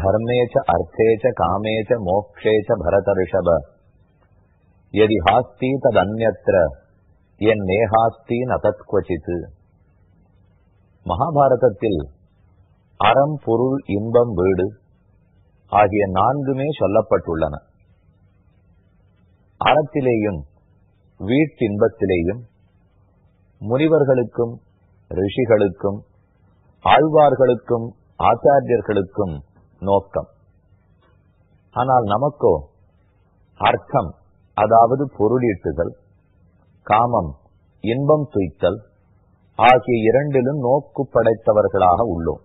தர்மே ச அர்த்தே ச காமே ச மோக்ஷே ச பரத ரிஷப எதி ஹாஸ்தி ததன்யத்திர என் நேஹாஸ்தி நதத்வச்சித் மகாபாரதத்தில் அறம் பொருள் இன்பம் வீடு ஆகிய நான்குமே சொல்லப்பட்டுள்ளன அறத்திலேயும் வீட்டின்பத்திலேயும் முனிவர்களுக்கும் ரிஷிகளுக்கும் ஆழ்வார்களுக்கும் ஆச்சாரியர்களுக்கும் நோக்கம் ஆனால் நமக்கோ அர்த்தம் அதாவது பொருளீட்டுதல் காமம் இன்பம் துய்த்தல் ஆகிய இரண்டிலும் நோக்கு படைத்தவர்களாக உள்ளோம்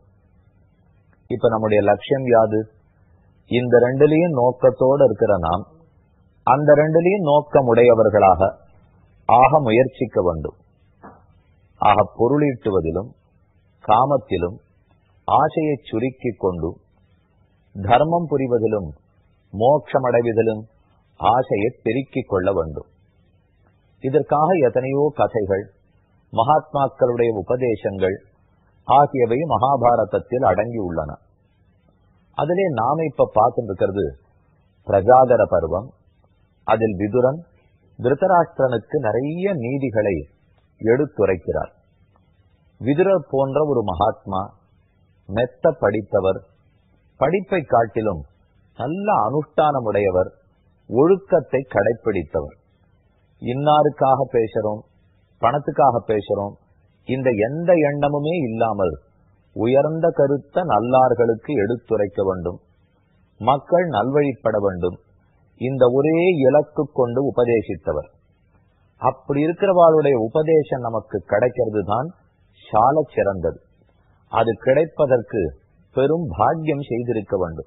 இப்ப நம்முடைய லட்சியம் யாது இந்த ரெண்டுலயும் நோக்கத்தோடு இருக்கிற நாம் அந்த ரெண்டுலயும் நோக்கம் உடையவர்களாக ஆக முயற்சிக்க வேண்டும் ஆக பொருளீட்டுவதிலும் காமத்திலும் ஆசையை சுருக்கிக் கொண்டு தர்மம் புரிவதிலும் மோட்சமடைவதிலும் ஆசையை பெருக்கிக் கொள்ள வேண்டும் இதற்காக எத்தனையோ கதைகள் மகாத்மாக்களுடைய உபதேசங்கள் ஆகியவை மகாபாரதத்தில் அடங்கியுள்ளன அதிலே நாம இப்ப பார்த்துட்டு இருக்கிறது பிரஜாகர பருவம் அதில் விதுரன் திருதராஷ்டிரனுக்கு நிறைய நீதிகளை எடுத்துரைக்கிறார் விதுரர் போன்ற ஒரு மகாத்மா மெத்த படித்தவர் படிப்பை காட்டிலும் நல்ல அனுஷ்டானமுடையவர் ஒழுக்கத்தை கடைப்பிடித்தவர் இன்னாருக்காக பேசுறோம் பணத்துக்காக பேசுறோம் இந்த எந்த எண்ணமுமே இல்லாமல் உயர்ந்த கருத்த நல்லார்களுக்கு எடுத்துரைக்க வேண்டும் மக்கள் நல்வழிப்பட வேண்டும் இந்த ஒரே இலக்கு கொண்டு உபதேசித்தவர் அப்படி இருக்கிறவாளுடைய உபதேசம் நமக்கு கிடைக்கிறது தான் சால சிறந்தது அது கிடைப்பதற்கு பெரும் பாக்கியம் செய்திருக்க வேண்டும்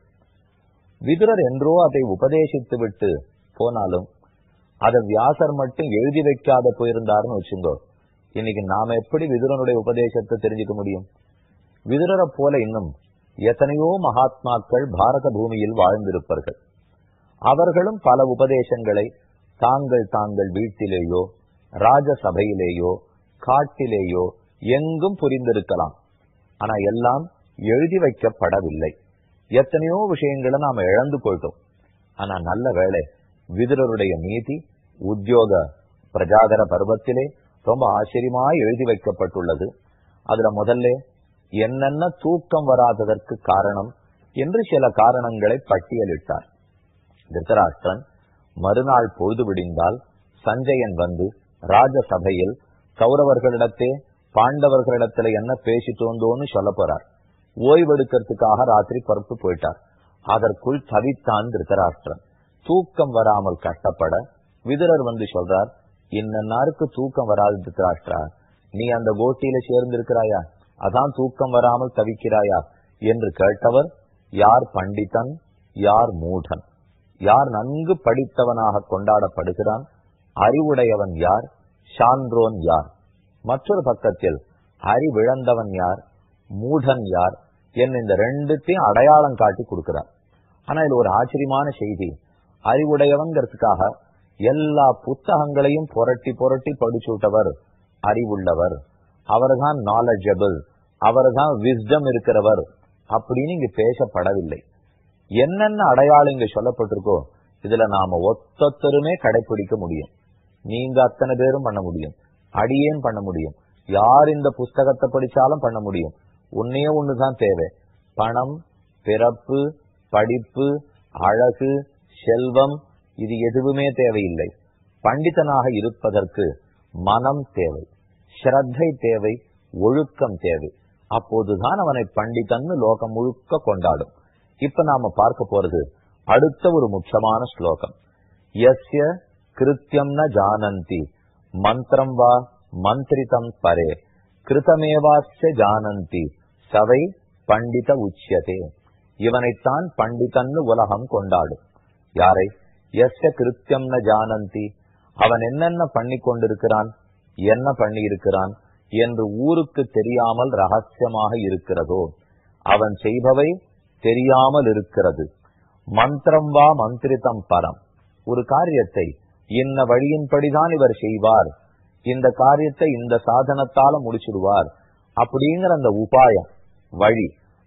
விதுரர் என்றோ அதை உபதேசித்து விட்டு போனாலும் அதை வியாசர் மட்டும் எழுதி வைக்காத போயிருந்தாருன்னு வச்சுங்கோ இன்னைக்கு நாம எப்படி விதுரனுடைய உபதேசத்தை தெரிஞ்சுக்க முடியும் விதுரரை போல இன்னும் எத்தனையோ மகாத்மாக்கள் பாரத பூமியில் வாழ்ந்திருப்பார்கள் அவர்களும் பல உபதேசங்களை தாங்கள் தாங்கள் வீட்டிலேயோ ராஜசபையிலேயோ காட்டிலேயோ எங்கும் புரிந்திருக்கலாம் ஆனா எல்லாம் எழுதி வைக்கப்படவில்லை எத்தனையோ விஷயங்களை நாம இழந்து போயிட்டோம் ஆனா நல்ல வேலை விதுரருடைய நீதி உத்தியோக பிரஜாகர பருவத்திலே ரொம்ப ஆச்சரியமா எழுதி வைக்கப்பட்டுள்ளது அதுல முதல்ல என்னென்ன தூக்கம் வராததற்கு காரணம் என்று சில காரணங்களை பட்டியலிட்டார் திருத்தராஷ்டிரன் மறுநாள் பொழுது விடிந்தால் சஞ்சயன் வந்து ராஜசபையில் கௌரவர்களிடத்தே பாண்டவர்களிடத்துல என்ன பேசிட்டோந்தோன்னு சொல்ல போறார் ஓய்வெடுக்கிறதுக்காக ராத்திரி பருப்பு போயிட்டார் அதற்குள் தவித்தான் திருத்தராஷ்டிரன் தூக்கம் வராமல் கஷ்டப்பட விதுரர் வந்து சொல்றார் இன்னன்னாருக்கு தூக்கம் வராது திருத்தராஷ்டிரா நீ அந்த கோட்டியில சேர்ந்திருக்கிறாயா அதான் தூக்கம் வராமல் தவிக்கிறாயா என்று கேட்டவர் யார் பண்டிதன் யார் மூடன் யார் நன்கு படித்தவனாக கொண்டாடப்படுகிறான் அறிவுடையவன் யார் சான்றோன் யார் மற்றொரு பக்கத்தில் அறிவிழந்தவன் யார் மூடன் யார் என்ன இந்த ரெண்டுத்தையும் அடையாளம் காட்டி கொடுக்கிறார் ஆனா இது ஒரு ஆச்சரியமான செய்தி அறிவுடையவன்கிறதுக்காக எல்லா புத்தகங்களையும் புரட்டி புரட்டி படிச்சு விட்டவர் அறிவுள்ளவர் அவர்தான் நாலேஜபிள் அவர்தான் விஸ்டம் இருக்கிறவர் அப்படின்னு இங்கு பேசப்படவில்லை என்னென்ன அடையாளம் இங்க சொல்லப்பட்டிருக்கோ இதுல நாம ஒத்தொத்தருமே கடைபிடிக்க முடியும் நீங்க அத்தனை பேரும் பண்ண முடியும் அடியேன் பண்ண முடியும் யார் இந்த புஸ்தகத்தை படிச்சாலும் பண்ண முடியும் ஒன்னே ஒண்ணுதான் தேவை பணம் பிறப்பு படிப்பு அழகு செல்வம் இது எதுவுமே தேவையில்லை பண்டிதனாக இருப்பதற்கு மனம் தேவை ஸ்ரத்தை தேவை ஒழுக்கம் தேவை அப்போதுதான் அவனை பண்டிதன்னு லோகம் முழுக்க கொண்டாடும் இப்ப நாம பார்க்க போறது அடுத்த ஒரு முக்கியமான ஸ்லோகம் எஸ்ய கிருத்தியம் ந ஜானந்தி மந்திரம் வா மந்திரிதம் பரே கிருதமேவாஸ்ய ஜானந்தி சவை பண்டித உச்சியதே இவனைத்தான் பண்டிதன்னு உலகம் கொண்டாடும் யாரை எஸ்ய கிருத்தியம் ந ஜானந்தி அவன் என்னென்ன பண்ணி கொண்டிருக்கிறான் என்ன பண்ணி இருக்கிறான் என்று ஊருக்கு தெரியாமல் ரகசியமாக இருக்கிறதோ அவன் செய்பவை தெரியாமல் இருக்கிறது மந்திரம் வா மந்திரிதம் பரம் ஒரு காரியத்தை இன்ன வழியின்படிதான் இவர் செய்வார் இந்த காரியத்தை இந்த சாதனத்தால முடிச்சிடுவார் அப்படிங்கிற அந்த உபாயம் வழி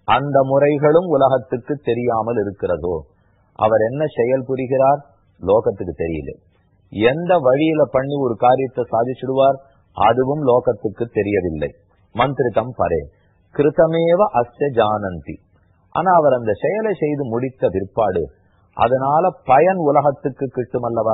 அந்த முறைகளும் உலகத்துக்கு தெரியாமல் இருக்கிறதோ அவர் என்ன செயல் புரிகிறார் லோகத்துக்கு தெரியல எந்த வழியில பண்ணி ஒரு காரியத்தை சாதிச்சிடுவார் அதுவும் லோகத்துக்கு தெரியவில்லை மந்திரிதம் பரே கிருத்தமேவ அஸ்ய ஜானந்தி ஆனா அவர் அந்த செயலை செய்து முடித்த பிற்பாடு அதனால பயன் உலகத்துக்கு கிட்டுமல்லவா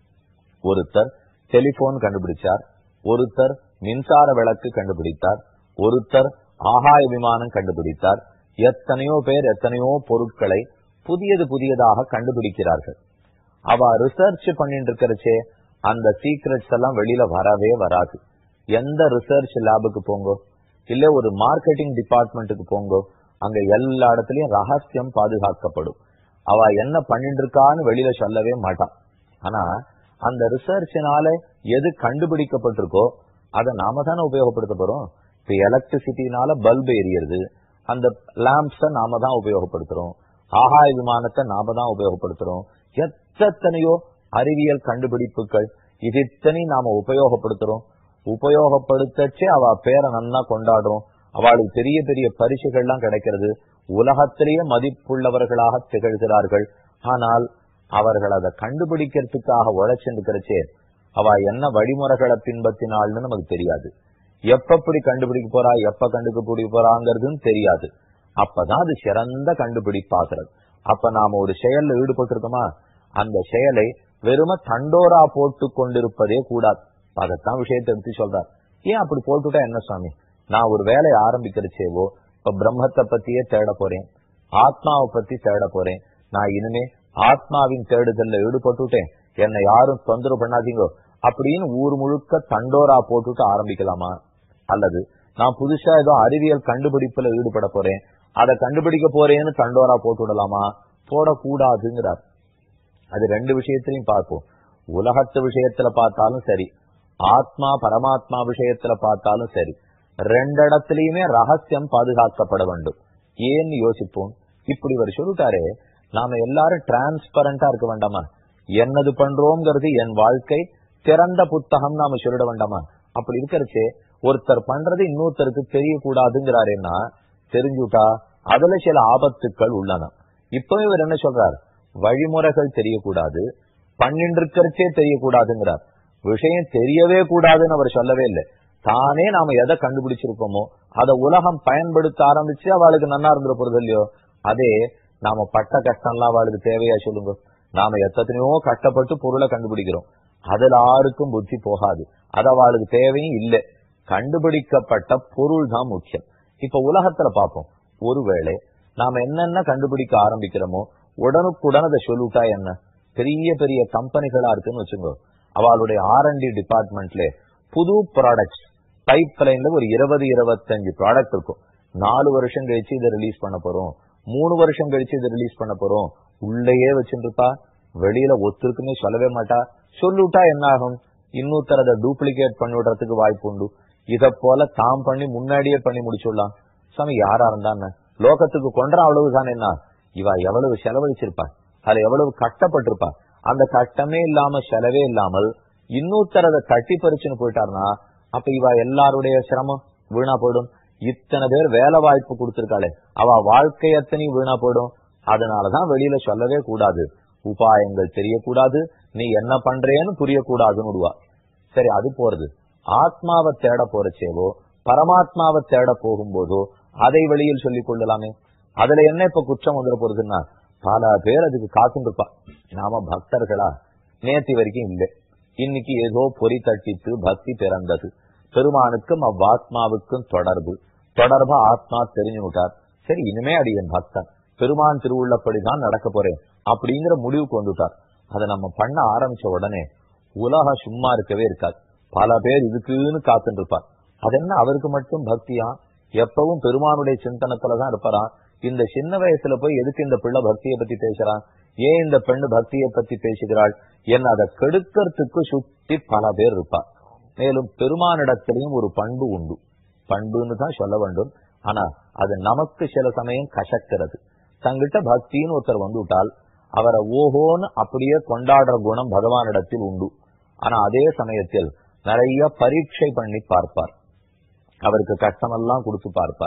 ஒருத்தர் டெலிபோன் கண்டுபிடிச்சார் ஒருத்தர் மின்சார விளக்கு கண்டுபிடித்தார் ஒருத்தர் ஆகாய விமானம் கண்டுபிடித்தார் எத்தனையோ பேர் எத்தனையோ பொருட்களை புதியது புதியதாக கண்டுபிடிக்கிறார்கள் அவ ரிசர்ச் பண்ணிட்டு இருக்கிறச்சே அந்த சீக்ரெட்ஸ் எல்லாம் வெளியில வரவே வராது எந்த ரிசர்ச் லேபுக்கு போங்கோ இல்ல ஒரு மார்க்கெட்டிங் டிபார்ட்மெண்ட்டுக்கு போங்கோ அங்க எல்லா இடத்துலயும் ரகசியம் பாதுகாக்கப்படும் அவ என்ன பண்ணிட்டு இருக்கான்னு வெளியில சொல்லவே மாட்டான் ஆனா அந்த ரிசர்ச்சினால எது கண்டுபிடிக்கப்பட்டிருக்கோ அதை நாம தானே உபயோகப்படுத்த போறோம் இப்ப எலக்ட்ரிசிட்டினால பல்பு எரியறது அந்த லேம்ப்ஸ நாம தான் உபயோகப்படுத்துறோம் ஆகாய விமானத்தை நாம தான் உபயோகப்படுத்துறோம் எத்தனையோ அறிவியல் கண்டுபிடிப்புகள் இது இத்தனை நாம உபயோகப்படுத்துறோம் உபயோகப்படுத்தச்சே அவ பேரை நன்னா கொண்டாடுறோம் அவளுக்கு பெரிய பெரிய பரிசுகள்லாம் கிடைக்கிறது உலகத்திலேயே மதிப்புள்ளவர்களாக திகழ்கிறார்கள் ஆனால் அவர்கள் அதை கண்டுபிடிக்கிறதுக்காக உழைச்சிருக்கிறச்சே அவ என்ன வழிமுறைகளை பின்பற்றினாள்னு நமக்கு தெரியாது எப்பப்படி கண்டுபிடிக்க போறா எப்ப கண்டுபிடிக்க போறாங்கிறதுன்னு தெரியாது அப்பதான் அது சிறந்த கண்டுபிடிப்பாகிறது அப்ப நாம ஒரு செயல்ல ஈடுபட்டிருக்கோமா அந்த செயலை வெறும தண்டோரா போட்டு கொண்டிருப்பதே கூடாது அதைத்தான் விஷயத்தை எடுத்து சொல்றார் ஏன் அப்படி போட்டுட்டா என்ன சுவாமி நான் ஒரு வேலையை ஆரம்பிக்கிறச்சேவோ இப்ப பிரம்மத்தை பத்தியே தேட போறேன் ஆத்மாவை பத்தி தேட போறேன் நான் இனிமே ஆத்மாவின் தேடுதல்ல ஈடுபட்டுட்டேன் என்னை யாரும் தொந்தரவு பண்ணாதீங்கோ அப்படின்னு ஊர் முழுக்க தண்டோரா போட்டுட்டு ஆரம்பிக்கலாமா அல்லது நான் புதுசா ஏதோ அறிவியல் கண்டுபிடிப்புல ஈடுபட போறேன் அதை கண்டுபிடிக்க போறேன்னு தண்டோரா போட்டு விடலாமா போடக்கூடாதுங்கிறார் அது ரெண்டு விஷயத்திலையும் பார்ப்போம் உலகத்து விஷயத்துல பார்த்தாலும் சரி ஆத்மா பரமாத்மா விஷயத்துல பார்த்தாலும் சரி ரெண்டு இடத்துலயுமே ரகசியம் பாதுகாக்கப்பட வேண்டும் ஏன்னு யோசிப்போம் இப்படி இவர் சொல்லிட்டாரே நாம எல்லாரும் டிரான்ஸ்பரண்டா இருக்க வேண்டாமா என்னது பண்றோம்ங்கிறது என் வாழ்க்கை திறந்த புத்தகம் நாம சொல்லிட வேண்டாமா அப்படி இருக்கிறச்சே ஒருத்தர் பண்றது இன்னொருத்தருக்கு தெரியக்கூடாதுங்கிறாருன்னா தெரிஞ்சுட்டா அதுல சில ஆபத்துக்கள் உள்ளன இப்ப இவர் என்ன சொல்றார் வழிமுறைகள் தெரியக்கூடாது பண்ணிட்டு இருக்கிறச்சே தெரியக்கூடாதுங்கிறார் விஷயம் தெரியவே கூடாதுன்னு அவர் சொல்லவே இல்லை தானே நாம எதை கண்டுபிடிச்சிருக்கோமோ அதை உலகம் பயன்படுத்த ஆரம்பிச்சு அவளுக்கு நன்னா இருந்துட போறது இல்லையோ அதே நாம பட்ட கஷ்டம்லாம் அவளுக்கு தேவையா சொல்லுங்க நாம எத்தனையோ கஷ்டப்பட்டு பொருளை கண்டுபிடிக்கிறோம் அதுல யாருக்கும் புத்தி போகாது அது அவளுக்கு தேவையும் இல்லை கண்டுபிடிக்கப்பட்ட பொருள் தான் முக்கியம் இப்ப உலகத்துல பார்ப்போம் ஒருவேளை நாம என்னென்ன கண்டுபிடிக்க ஆரம்பிக்கிறோமோ உடனுக்குடன் அதை சொல்லிட்டா என்ன பெரிய பெரிய கம்பெனிகளா இருக்குன்னு வச்சுக்கோ அவளுடைய ஆர் அண்ட் டி டிபார்ட்மெண்ட்ல புது ப்ராடக்ட்ஸ் பைப் லைன்ல ஒரு இருபது இருபத்தஞ்சு ப்ராடக்ட் இருக்கும் நாலு வருஷம் கழிச்சு இதை ரிலீஸ் பண்ண போறோம் மூணு வருஷம் கழிச்சு இதை ரிலீஸ் பண்ண போறோம் உள்ளேயே வச்சுருப்பா வெளியில ஒத்துருக்குமே சொல்லவே மாட்டா சொல்லிவிட்டா என்ன ஆகும் இன்னொருத்தர் அதை டூப்ளிகேட் பண்ணி விடுறதுக்கு வாய்ப்பு உண்டு இத போல தாம் பண்ணி முன்னாடியே பண்ணி முடிச்சுடலாம் சாமி யாரா இருந்தான்னு லோகத்துக்கு கொன்ற அவ்வளவுதான் என்ன இவ எவ்வளவு செலவழிச்சிருப்பா அதுல எவ்வளவு கஷ்டப்பட்டிருப்பா அந்த கஷ்டமே இல்லாம செலவே இல்லாமல் இன்னொருத்தர் அதை தட்டி பறிச்சுன்னு போயிட்டாருன்னா அப்ப இவ எல்லாருடைய சிரமம் வீணா போயிடும் இத்தனை பேர் வேலை வாய்ப்பு கொடுத்திருக்காளே அவ வாழ்க்கை எத்தனையும் வீணா போயிடும் அதனாலதான் வெளியில சொல்லவே கூடாது உபாயங்கள் தெரியக்கூடாது நீ என்ன பண்றேன்னு புரியக்கூடாதுன்னு விடுவா சரி அது போறது ஆத்மாவை தேட போறச்சேவோ பரமாத்மாவை தேட போகும்போதோ அதை வெளியில் சொல்லிக் கொள்ளலாமே அதுல என்ன இப்ப குற்றம் வந்துட போறதுன்னா பல பேர் அதுக்கு காத்துருப்பா நாம பக்தர்களா நேத்தி வரைக்கும் இல்லை இன்னைக்கு ஏதோ பொறி தட்டித்து பக்தி பிறந்தது பெருமானுக்கும் அவ்வாத்மாவுக்கும் தொடர்பு தொடர்பா ஆத்மா தெரிஞ்சு விட்டார் சரி இனிமே அடி என் பக்தன் பெருமான் திருவுள்ளப்படிதான் நடக்க போறேன் அப்படிங்கிற முடிவு கொண்டுட்டார் அதை நம்ம பண்ண ஆரம்பிச்ச உடனே உலகம் சும்மா இருக்கவே இருக்காது பல பேர் இதுக்குன்னு காத்துட்டு இருப்பார் அது என்ன அவருக்கு மட்டும் பக்தியா எப்பவும் பெருமானுடைய சிந்தனத்துலதான் இருப்பாராம் இந்த சின்ன வயசுல போய் எதுக்கு இந்த பிள்ளை பக்தியை பத்தி பேசுறான் ஏன் இந்த பெண்ணு பக்தியை பத்தி பேசுகிறாள் என்ன அதை கெடுக்கிறதுக்கு சுத்தி பல பேர் இருப்பார் மேலும் பெருமானிடத்திலையும் ஒரு பண்பு உண்டு பண்புன்னு தான் சொல்ல வேண்டும் ஆனா அது நமக்கு சில சமயம் கசக்கிறது தங்கிட்ட பக்தின்னு ஒருத்தர் வந்துவிட்டால் அவரை ஓஹோன்னு அப்படியே கொண்டாடுற குணம் பகவானிடத்தில் உண்டு ஆனா அதே சமயத்தில் நிறைய பரீட்சை பண்ணி பார்ப்பார் அவருக்கு கஷ்டமெல்லாம் கொடுத்து பார்ப்பார்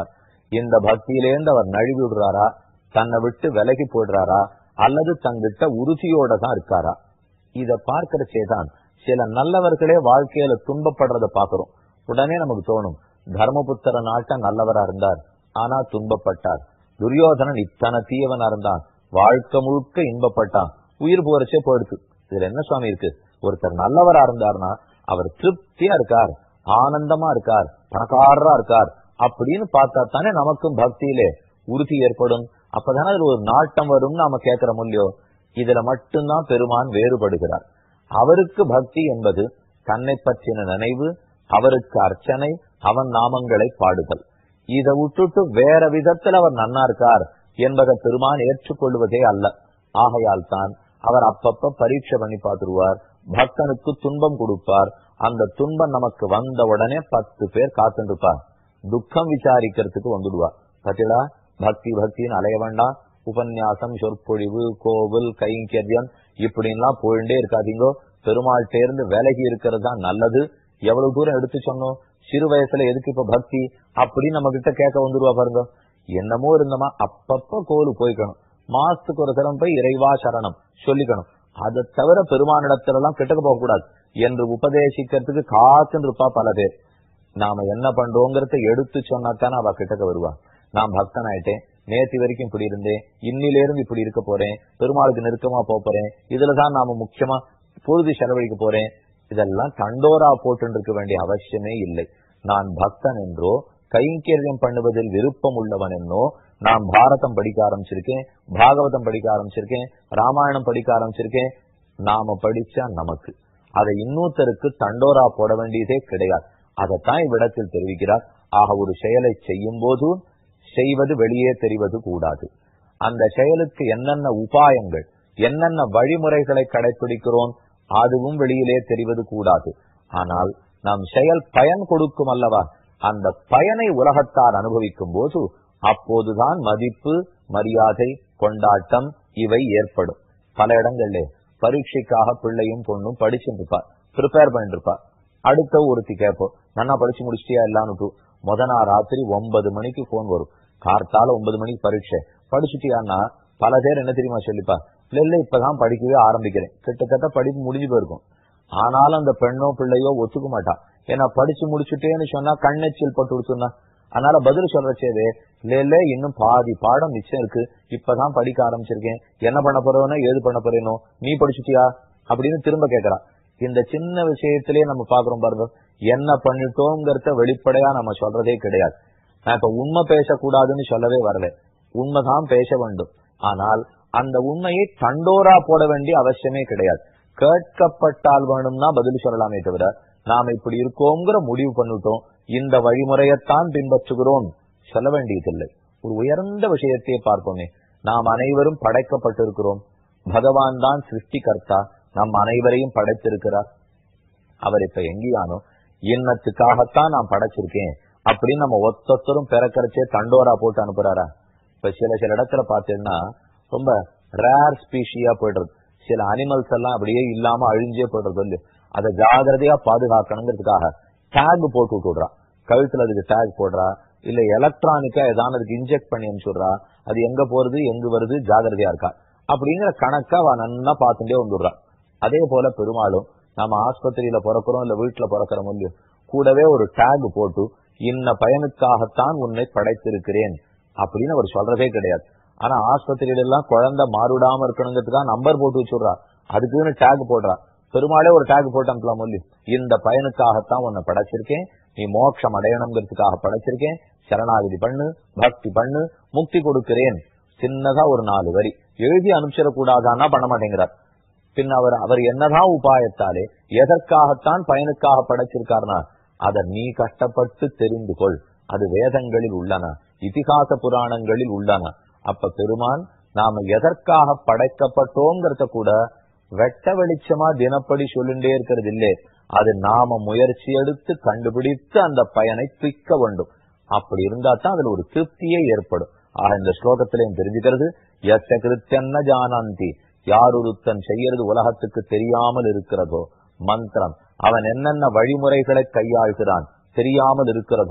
இந்த பக்தியிலேருந்து அவர் நழுவி விடுறாரா தன்னை விட்டு விலகி போடுறாரா அல்லது தங்கிட்ட உறுதியோட தான் இருக்காரா இத பார்க்கறச்சேதான் சில நல்லவர்களே வாழ்க்கையில துன்பப்படுறத பாக்குறோம் உடனே நமக்கு தோணும் தர்மபுத்திர நாட்ட நல்லவரா இருந்தார் ஆனா துன்பப்பட்டார் துரியோதனன் இத்தனை தீயவனா இருந்தான் வாழ்க்கை முழுக்க இன்பப்பட்டான் உயிர் போறச்சே போயிடுச்சு இதுல என்ன சுவாமி இருக்கு ஒருத்தர் நல்லவரா இருந்தார்னா அவர் திருப்தியா இருக்கார் ஆனந்தமா இருக்கார் பணக்காரரா இருக்கார் அப்படின்னு பார்த்தா தானே நமக்கும் பக்தியிலே உறுதி ஏற்படும் அப்பதானே அதுல ஒரு நாட்டம் வரும் நாம கேட்கிற இல்லையோ இதுல மட்டும்தான் பெருமான் வேறுபடுகிறார் அவருக்கு பக்தி என்பது தன்னை பற்றின நினைவு அவருக்கு அர்ச்சனை அவன் நாமங்களை பாடுதல் இதை விட்டுட்டு வேற விதத்தில் அவர் நன்னா இருக்கார் என்பதை பெருமான் ஏற்றுக்கொள்வதே அல்ல ஆகையால் தான் அவர் அப்பப்ப பரீட்சை பண்ணி பார்த்துருவார் பக்தனுக்கு துன்பம் கொடுப்பார் அந்த துன்பம் நமக்கு வந்த உடனே பத்து பேர் காத்துருப்பார் துக்கம் விசாரிக்கிறதுக்கு வந்துடுவார் பத்திடா பக்தி பக்தின்னு அலைய வேண்டாம் உபன்யாசம் சொற்பொழிவு கோவில் கைங்கரியம் இப்படின்லாம் போயிட்டே இருக்காதீங்கோ பெருமாள் தேர்ந்து விலகி இருக்கிறது தான் நல்லது எவ்வளவு தூரம் எடுத்து சொன்னோம் சிறு வயசுல எதுக்கு இப்ப பக்தி அப்படின்னு நம்ம கிட்ட கேட்க வந்துருவா பாருங்க என்னமோ இருந்தமா அப்பப்ப கோலு போய்க்கணும் மாசத்துக்கு ஒரு தரம் போய் இறைவா சரணம் சொல்லிக்கணும் அதை தவிர பெருமானிடத்துல எல்லாம் கிட்டக்க போக கூடாது என்று உபதேசிக்கிறதுக்கு காத்துன்னு இருப்பா பல பேர் நாம என்ன பண்றோங்கிறத எடுத்து சொன்னாத்தானே அவ கிட்டக்க வருவா நான் பக்தன் ஆயிட்டேன் நேத்து வரைக்கும் இப்படி இருந்தேன் இன்னில இருந்து இப்படி இருக்க போறேன் பெருமாளுக்கு நெருக்கமா போக போறேன் இதுலதான் நாம முக்கியமா பொழுது செலவழிக்க போறேன் இதெல்லாம் தண்டோரா போட்டு இருக்க வேண்டிய அவசியமே இல்லை நான் பக்தன் என்றோ கைங்கரியம் பண்ணுவதில் விருப்பம் உள்ளவன் என்னோ நான் பாரதம் படிக்க ஆரம்பிச்சிருக்கேன் பாகவதம் படிக்க ஆரம்பிச்சிருக்கேன் ராமாயணம் படிக்க ஆரம்பிச்சிருக்கேன் நாம படிச்சா நமக்கு அதை இன்னொருத்தருக்கு தண்டோரா போட வேண்டியதே கிடையாது அதைத்தான் இவ்விடத்தில் தெரிவிக்கிறார் ஆக ஒரு செயலை செய்யும் போது செய்வது வெளியே தெரிவது கூடாது அந்த செயலுக்கு என்னென்ன உபாயங்கள் என்னென்ன வழிமுறைகளை கடைபிடிக்கிறோம் அதுவும் வெளியிலே தெரிவது கூடாது ஆனால் நாம் செயல் பயன் கொடுக்கும் அல்லவா அந்த பயனை உலகத்தார் அனுபவிக்கும் போது அப்போதுதான் மதிப்பு மரியாதை கொண்டாட்டம் இவை ஏற்படும் பல இடங்கள்ல பரீட்சைக்காக பிள்ளையும் பொண்ணும் படிச்சுட்டு இருப்பா ப்ரிப்பேர் பண்ணிட்டு இருப்பா அடுத்த ஒருத்தி கேட்போம் நல்லா படிச்சு முடிச்சிட்டியா இல்லான்னு முத நாள் ராத்திரி ஒன்பது மணிக்கு போன் வரும் கார்த்தால ஒன்பது மணிக்கு பரீட்சை படிச்சுட்டியான்னா பல பேர் என்ன தெரியுமா சொல்லிப்பா இல்ல இல்ல இப்பதான் படிக்கவே ஆரம்பிக்கிறேன் கிட்டத்தட்ட படிப்பு முடிஞ்சு போயிருக்கும் ஆனாலும் அந்த பெண்ணோ பிள்ளையோ ஒத்துக்க மாட்டா ஏன்னா படிச்சு முடிச்சுட்டேன்னு சொன்னா கண்ணெச்சில் பட்டு கொடுத்துனா அதனால பதில் சொல்றச்சேவே இல்ல இல்ல இன்னும் பாதி பாடம் மிச்சம் இருக்கு இப்பதான் படிக்க ஆரம்பிச்சிருக்கேன் என்ன பண்ண போறேனோ ஏது பண்ண போறேனோ நீ படிச்சுட்டியா அப்படின்னு திரும்ப கேக்குறான் இந்த சின்ன விஷயத்திலேயே நம்ம பாக்குறோம் பாருங்க என்ன பண்ணிட்டோங்கிறத வெளிப்படையா நம்ம சொல்றதே கிடையாது நான் இப்ப உண்மை பேசக்கூடாதுன்னு சொல்லவே வரல உண்மைதான் பேச வேண்டும் ஆனால் அந்த உண்மையை தண்டோரா போட வேண்டிய அவசியமே கிடையாது கேட்கப்பட்டால் வேணும்னா பதில் சொல்லலாமே தவிர நாம இப்படி இருக்கோங்கிற முடிவு பண்ணிட்டோம் இந்த வழிமுறையத்தான் பின்பற்றுகிறோம் சொல்ல வேண்டியதில்லை ஒரு உயர்ந்த விஷயத்தையே பார்ப்போமே நாம் அனைவரும் படைக்கப்பட்டிருக்கிறோம் பகவான் தான் சிருஷ்டிகர்த்தா நம் அனைவரையும் படைத்திருக்கிறார் அவர் இப்ப எங்கேயானோ இன்னத்துக்காகத்தான் நான் படைச்சிருக்கேன் அப்படின்னு நம்ம ஒத்தொத்தரும் பிறக்கறச்சே தண்டோரா போட்டு அனுப்புறாரா இப்ப சில சில இடத்துல பாத்தீங்கன்னா ரொம்ப ரேர் ஸ்பீஷியா போயிடுறது சில அனிமல்ஸ் எல்லாம் அப்படியே இல்லாம அழிஞ்சே போயிடுறது இல்லையோ அதை ஜாகிரதையா பாதுகாக்கணுங்கிறதுக்காக டேக் போட்டு விட்டுடுறா கழுத்துல அதுக்கு டேக் போடுறா இல்ல எலக்ட்ரானிக்கா ஏதாவது அதுக்கு இன்ஜெக்ட் பண்ணி அனுப்பிச்சுடுறா அது எங்க போறது எங்க வருது ஜாகிரதையா இருக்கா அப்படிங்கிற கணக்கா அவ நன்னா பார்த்துட்டே வந்துடுறா அதே போல பெருமாளும் நம்ம ஆஸ்பத்திரியில பிறக்கிறோம் இல்ல வீட்டுல பிறக்கிற முடியும் கூடவே ஒரு டேக் போட்டு இன்ன பயனுக்காகத்தான் உன்னை படைத்திருக்கிறேன் அப்படின்னு அவர் சொல்றதே கிடையாது ஆனா ஆஸ்பத்திரியில எல்லாம் குழந்தை மாறுடாம இருக்கணுங்கிறதுக்காக நம்பர் போட்டு வச்சுடுறா அதுக்குன்னு டேக் போடுறா பெருமாளே ஒரு டேக் போட்டு அனுப்பலாம் சொல்லி இந்த பயனுக்காகத்தான் உன்னை படைச்சிருக்கேன் நீ மோட்சம் அடையணுங்கிறதுக்காக படைச்சிருக்கேன் சரணாகதி பண்ணு பக்தி பண்ணு முக்தி கொடுக்கிறேன் சின்னதா ஒரு நாலு வரி எழுதி அனுப்பிச்சிடக்கூடாதான்னா பண்ண மாட்டேங்கிறார் பின் அவர் அவர் என்னதான் உபாயத்தாலே எதற்காகத்தான் பயனுக்காக படைச்சிருக்காருனா அதை நீ கஷ்டப்பட்டு தெரிந்து கொள் அது வேதங்களில் உள்ளன இதிகாச புராணங்களில் உள்ளன அப்ப பெருமான் நாம எதற்காக படைக்கப்பட்டோங்கிறத கூட வெட்ட வெளிச்சமா தினப்படி சொல்லிண்டே இருக்கிறது இல்லே அது நாம முயற்சி எடுத்து கண்டுபிடித்து அந்த பயனை பிக்க வேண்டும் அப்படி இருந்தா தான் அதுல ஒரு திருப்தியே ஏற்படும் ஆக இந்த ஸ்லோகத்திலையும் தெரிஞ்சுக்கிறது எத்த கிருத்தன்ன ஜானாந்தி யார் ஒருத்தன் செய்யறது உலகத்துக்கு தெரியாமல் இருக்கிறதோ மந்திரம் அவன் என்னென்ன வழிமுறைகளை கையாள்கிறான் தெரியாமல் இருக்கிறதோ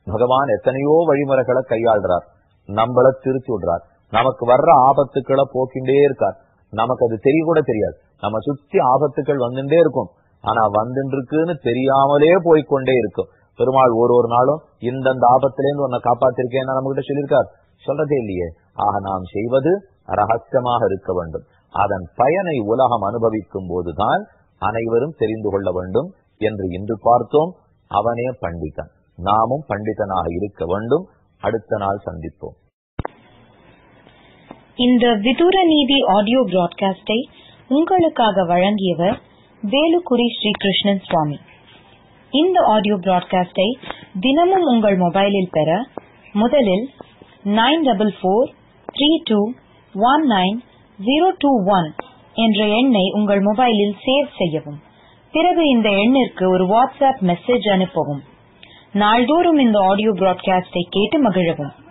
பகவான் எத்தனையோ வழிமுறைகளை கையாளுறார் நம்மள திருத்தி விடுறார் நமக்கு வர்ற ஆபத்துக்களை போக்கிண்டே இருக்கார் நமக்கு அது தெரிய கூட தெரியாது நம்ம சுத்தி ஆபத்துக்கள் வந்துட்டே இருக்கும் ஆனா வந்துட்டு இருக்குன்னு தெரியாமலே போய்கொண்டே இருக்கும் பெருமாள் ஒரு ஒரு நாளும் இந்தந்த ஆபத்திலேருந்து உன்னை காப்பாத்திருக்கேன் நம்ம கிட்ட சொல்லியிருக்கார் சொல்றதே இல்லையே ஆக நாம் செய்வது ரகசியமாக இருக்க வேண்டும் அதன் பயனை உலகம் அனுபவிக்கும் போதுதான் அனைவரும் தெரிந்து கொள்ள வேண்டும் என்று இன்று பார்த்தோம் அவனே பண்டிதன் நாமும் பண்டிதனாக இருக்க வேண்டும் அடுத்த நாள் சந்திப்போம் இந்த விதுர நீதி ஆடியோ பிராட்காஸ்டை உங்களுக்காக வழங்கியவர் வேலுக்குடி ஸ்ரீகிருஷ்ணன் சுவாமி இந்த ஆடியோ பிராட்காஸ்டை தினமும் உங்கள் மொபைலில் பெற முதலில் nine double four three two one nine zero two one என்ற எண்ணை உங்கள் மொபைலில் சேவ் செய்யவும் பிறகு இந்த எண்ணிற்கு ஒரு வாட்ஸ்அப் மெசேஜ் அனுப்பவும் நாள்தோறும் இந்த ஆடியோ பிராட்காஸ்டை கேட்டு மகிழவும்